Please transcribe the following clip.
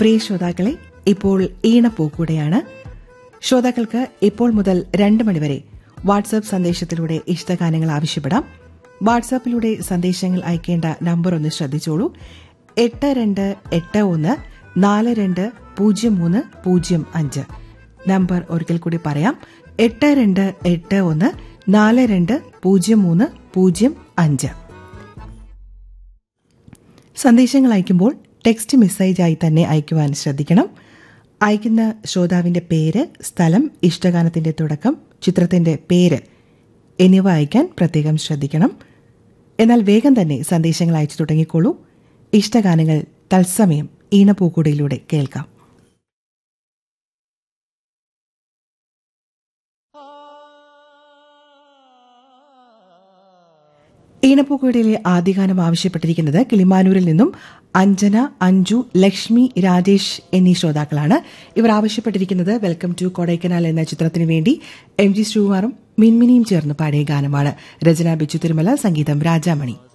പ്രിയ ശ്രോതാക്കളെ ഇപ്പോൾ ഈണപ്പൂക്കൂടെയാണ് ശ്രോതാക്കൾക്ക് ഇപ്പോൾ മുതൽ രണ്ട് മണിവരെ വാട്സ്ആപ്പ് സന്ദേശത്തിലൂടെ ഇഷ്ടഗാനങ്ങൾ ആവശ്യപ്പെടാം വാട്സാപ്പിലൂടെ സന്ദേശങ്ങൾ അയക്കേണ്ട നമ്പർ ഒന്ന് ശ്രദ്ധിച്ചോളൂ എട്ട് രണ്ട് എട്ട് ഒന്ന് നാല് രണ്ട് പൂജ്യം മൂന്ന് പൂജ്യം അഞ്ച് നമ്പർ ഒരിക്കൽ കൂടി പറയാം എട്ട് രണ്ട് എട്ട് ഒന്ന് നാല് രണ്ട് പൂജ്യം മൂന്ന് പൂജ്യം അഞ്ച് സന്ദേശങ്ങൾ അയക്കുമ്പോൾ ടെക്സ്റ്റ് മെസ്സേജായി തന്നെ അയക്കുവാൻ ശ്രദ്ധിക്കണം അയക്കുന്ന ശ്രോതാവിന്റെ പേര് സ്ഥലം ഇഷ്ടഗാനത്തിന്റെ തുടക്കം ചിത്രത്തിന്റെ പേര് എന്നിവ അയക്കാൻ പ്രത്യേകം ശ്രദ്ധിക്കണം എന്നാൽ വേഗം തന്നെ സന്ദേശങ്ങൾ അയച്ചു തുടങ്ങിക്കോളൂ ഇഷ്ടഗാനങ്ങൾ തത്സമയം ഈണപ്പൂക്കുടയിലൂടെ കേൾക്കാം ഈണപ്പൂക്കുടയിലെ ആദ്യഗാനം ആവശ്യപ്പെട്ടിരിക്കുന്നത് കിളിമാനൂരിൽ നിന്നും അഞ്ജന അഞ്ജു ലക്ഷ്മി രാജേഷ് എന്നീ ശ്രോതാക്കളാണ് ഇവർ ആവശ്യപ്പെട്ടിരിക്കുന്നത് വെൽക്കം ടു കൊടൈക്കനാൽ എന്ന ചിത്രത്തിനു വേണ്ടി എം ജി ശ്രീകുമാറും മിൻമിനിയും ചേർന്ന് പാടിയ ഗാനമാണ് രചന ബിച്ചു തിരുമല സംഗീതം രാജാമണി